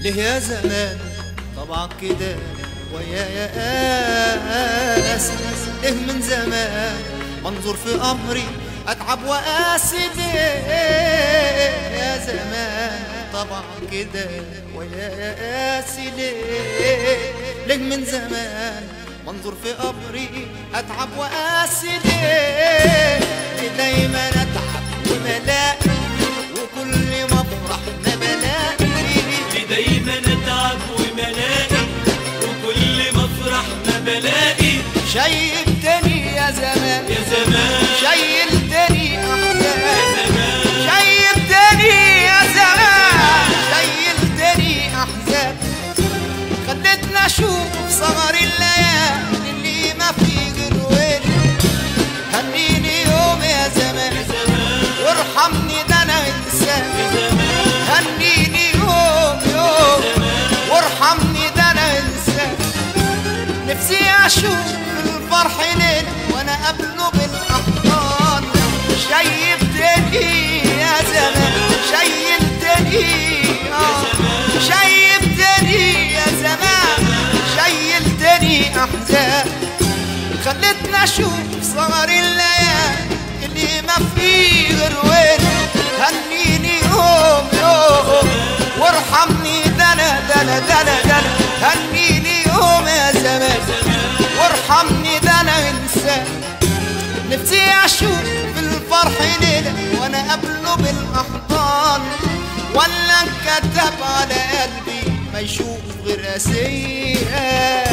ليه يا زمان طبعك كده ويايا قاسي ليه من زمان منظور في أمري أتعب وأقاسي ليه يا زمان طبعا كده ويايا قاسي ليه ليه من زمان منظور في قبري اتعب وقاسي ليه ليه دايما اتعب وملاقي وكل ما افرح ما بلاقي ليه دايما اتعب وملاقي وكل ما افرح ما بلاقي شيبتني يا زمان يا زمان شيلتني يا احزان زمان شيبتني يا زمان شيلتني احزان خلتني اشوف صغر الليالي اللي ما في غير وين هنيني يوم يا زمان يا زمان وارحمني ده انا انسان يا زمان هنيني يوم يوم وارحمني ده انا انسان نفسي اشوف الفرح ليل وانا قبله بالاحضان شيبتني يا زمان شيلتني آه. شيبتني يا زمان شيلتني احزان خلتني اشوف صغر الليالي اللي ما في غير وين هنيني يوم يوم وارحمني دنا دنا دنا دنا هنيني يوم يا زمان وارحمني دنا انسان نفسي اشوف الفرح ليلة وانا قبله بالاحضان ولا كتب على قلبي ما يشوف غير اسيه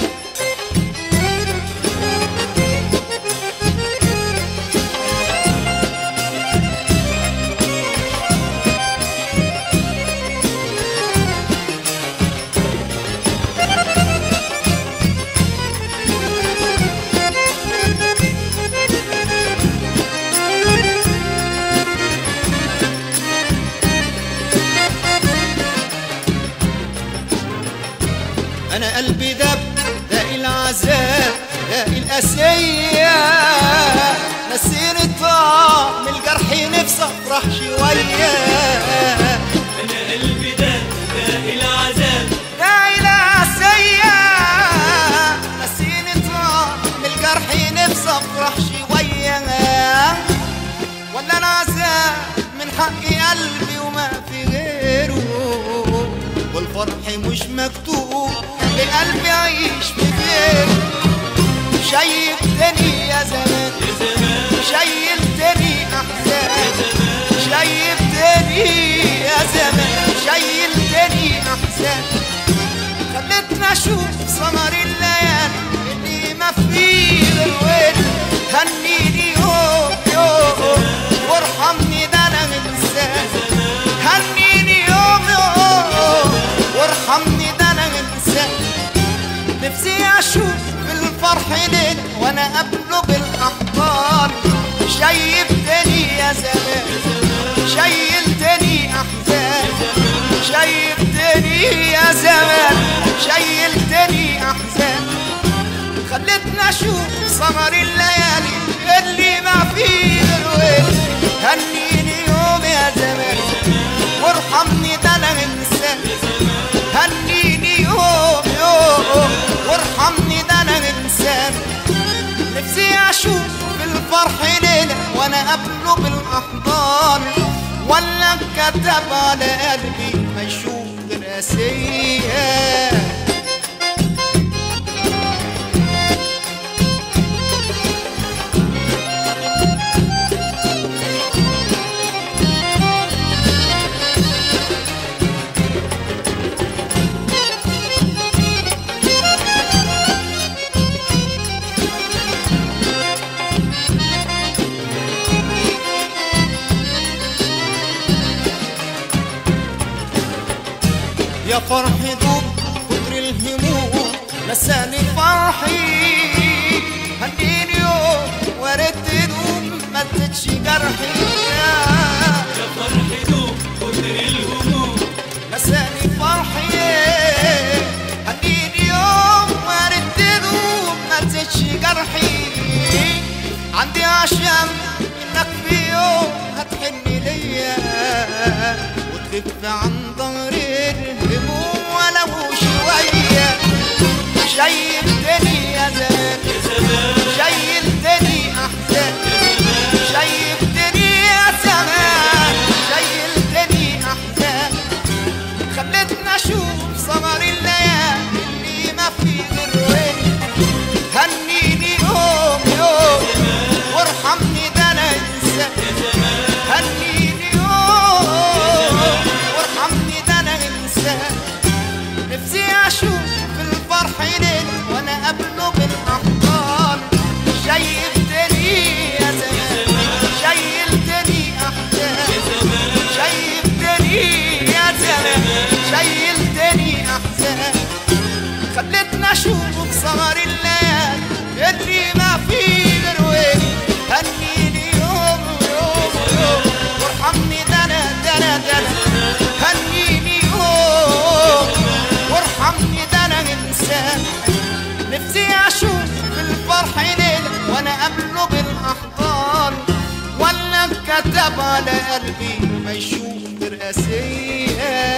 انا قلبي دب داقي العذاب داقي الاسيه نسيني طعم الجرح نفسي افرح شويه انا قلبي ده ده العذاب داقي الاسيه نسيني طعم الجرح نفسي افرح شويه ولا انا عذاب من حق قلبي وما في غيره والفرح مش مكتوب لقلبي عيش بغيره شيبتني يا زمان يا زمان شيلتني احزان شيبتني يا زمان شيلتني احزان خلتني اشوف سمر الليالي اللي ما فيه غير وين هنيني يوم يوم وارحمني ده انا انسان هنيني يوم يوم وارحمني ده انا انسان نفسي اشوف الفرح ليل وانا قبله بالاحضان شيبتني يا زمان شيلتني احزان شيبتني يا زمان شيلتني احزان خلتني اشوف سمر الليالي اللي ما فيه غير وين هنيني يوم يا زمان وارحمني ده انا انسان هنيني يوم يوم وارحمني ده انا انسان نفسي اشوف الفرح ليلة وانا قبله بالاحضان ولا كتب على قلبي ما يشوف غير اسيه يا فرح دوب كتر الهموم نساني فرحي هنيني يوم وردت دوم ما تدش جرحي يا فرح دوب كتر الهموم نساني فرحي هنيني يوم وردت دوم ما تدش جرحي عندي عشم انك في يوم هتحن ليا خف عن ظهر الهموم ولو شوية شيبتني يا زمان يا زمان شيلتني أحزان شيلتني يا زمان شيلتني أحزان خلتني أشوف سمر الليالي اللي ما في غير وين هنيني يوم يوم وارحمني ده أنا إنسان هنيني يوم وارحمني ده أنا إنسان نفسي اشوف الفرح ليل وانا قبله بالاحضان شيبتني يا زمان شيلتني احزان شيبتني يا زمان شيلتني احزان خلتني اشوف سهر الليالي اللي ما في غير وين هنيني يوم يوم يوم وارحمني ده انا ده انا ده انا هنيني يوم وارحمني ده انا انسان نفسي اشوف الفرح ليلة وانا قبله بالاحضان ولا كتب على قلبي ما يشوف راسيه